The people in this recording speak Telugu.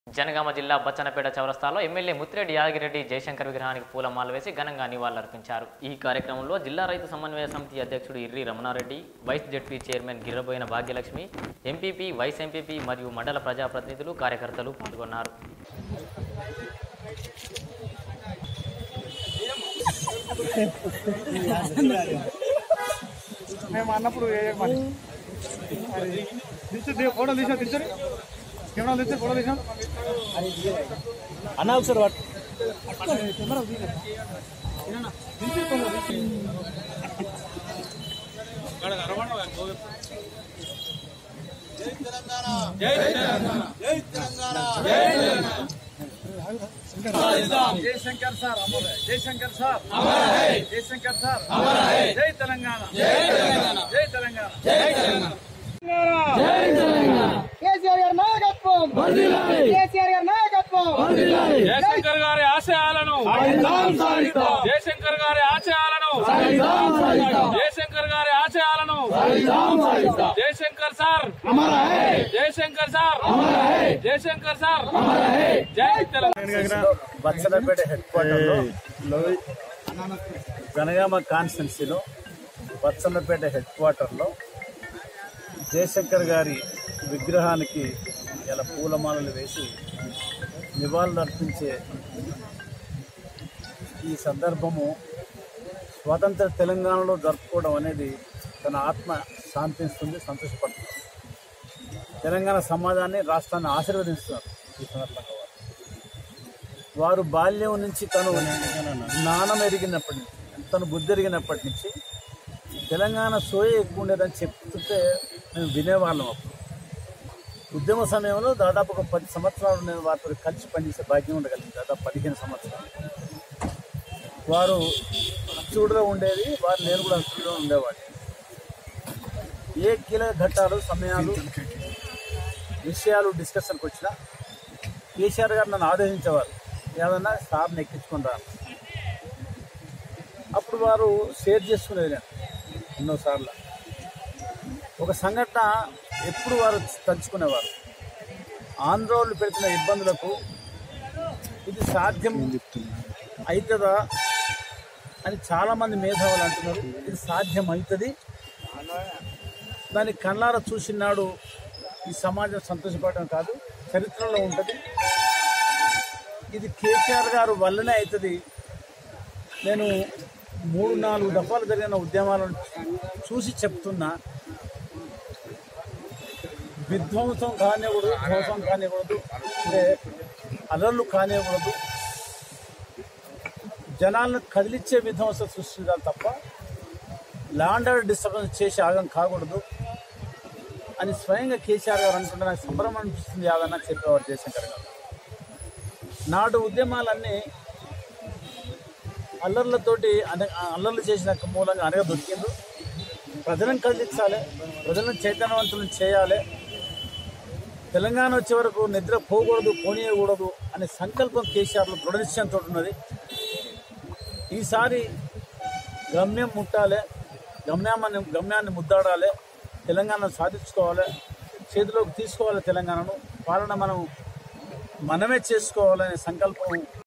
జనగామ జిల్లా బచ్చన్నపేట చౌరస్తాలో ఎమ్మెల్యే ముత్తిరెడ్డి యాదగిరెడ్డి జయశంకర్ విగ్రహానికి పూలమాల వేసి ఘనంగా నివాళులర్పించారు ఈ కార్యక్రమంలో జిల్లా రైతు సమన్వయ సమితి అధ్యక్షుడు Irri Ramanareddy vice ZP chairman Girraboina Bhagyalakshmi MPP vice MPP మరియు మండల ప్రజాప్రతినిధులు కార్యకర్తలు పాల్గొన్నారు మేము అన్నప్పుడు వేయమని తీసి ఫోటో తీసా తీసారు కెమెరా తీసి ఫోటో తీసాం అన్న ఒకసారి పట్టు. జయశంకర్ సార్ అమర్ హై. జయశంకర్ సార్ జయశంకర్ సార్ జై తెలంగాణ జై తెలంగాణ కేసీఆర్ గారి నాయకత్వం కేసీఆర్ గారి నాయకత్వం జయశంకర్ గారి ఆశయాలను జయశంకర్ గారి ఆశయాలను జయశంకర్ గారి ఆశయాలను Jayashankar sir Jayashankar sir Jayashankar sir జై తెలంగాణ బచ్చలపేట హెడ్ క్వార్టర్లో జనగామ కాన్స్టిట్యున్సీలో బచ్చన్నపేట హెడ్ క్వార్టర్లో జయశంకర్ గారి విగ్రహానికి ఇలా పూలమాలలు వేసి నివాళులు అర్పించే ఈ సందర్భము స్వతంత్ర తెలంగాణలో జరుపుకోవడం అనేది తన ఆత్మ శాంతిస్తుంది సంతోషపడుతుంది తెలంగాణ సమాజాన్ని రాష్ట్రాన్ని ఆశీర్వదిస్తున్నారు ఈ సందర్భంగా వారు. వారు బాల్యం నుంచి తను జ్ఞానం ఎరిగినప్పటి నుంచి తను బుద్ధి ఎరిగినప్పటి నుంచి తెలంగాణ సోయ ఎక్కువ ఉండేదని చెప్తుంటే మేము వినేవాళ్ళం అప్పుడు ఉద్యమ సమయంలో దాదాపు ఒక పది సంవత్సరాలు నేను వారితో కలిసి పనిచేసే భాగ్యం ఉండగలిగింది దాదాపు పదిహేను సంవత్సరాలు వారు అచ్చుడులో ఉండేది వారు నేను కూడా అచ్చుడులో ఉండేవాడిని ఏ కీలక ఘట్టాలు సమయాలు విషయాలు డిస్కషన్కి వచ్చినా కేసీఆర్ గారు నన్ను ఆదేశించేవారు ఏదన్నా సార్ని ఎక్కించుకుని రా అప్పుడు వారు షేర్ చేసుకునేది నేను ఎన్నోసార్లు ఒక సంఘటన ఎప్పుడు వారు తలుచుకునేవారు ఆంధ్రోళ్ళు పెడుతున్న ఇబ్బందులకు ఇది సాధ్యం అవుతుందా అని చాలామంది మేధావులు అంటున్నారు ఇది సాధ్యం అవుతుంది దాన్ని కళ్ళారా చూసినాడు ఈ సమాజం సంతోషపడడం కాదు చరిత్రలో ఉంటుంది ఇది కేసీఆర్ గారు వల్లనే అవుతుంది నేను మూడు నాలుగు దఫాలు జరిగిన ఉద్యమాలను చూసి చెప్తున్నా విధ్వంసం కానివ్వదు ధ్వంసం కానివ్వదు అంటే అలర్లు కానివ్వదు జనాలను కదిలిచ్చే విధ్వంసం సృష్టించాలి తప్ప ల్యాండ్ ఆర్డర్ డిస్టర్బెన్స్ చేసి ఆగం కాకూడదు అని స్వయంగా కేసీఆర్ గారు అనుకుంటే నాకు సంబరం అనిపిస్తుంది యాదన్న చెప్పేవాడు జయశంకర్ గారు నాడు ఉద్యమాలన్నీ అల్లర్లతోటి అన అల్లర్లు చేసిన మూలంగా అనగా దొరికింది ప్రజలను కదిలించాలి ప్రజలను చైతన్యవంతులను చేయాలి తెలంగాణ వచ్చే వరకు నిద్ర పోకూడదు పోనీయకూడదు అనే సంకల్పం కేసీఆర్లో దృఢ నిశ్చయంతో ఉన్నది ఈసారి గమ్యం ముట్టాలి గమ్యాన్ని గమ్యాన్ని ముద్దాడాలి తెలంగాణను సాధించుకోవాలి చేతిలోకి తీసుకోవాలి తెలంగాణను పాలన మనం మనమే చేసుకోవాలనే సంకల్పం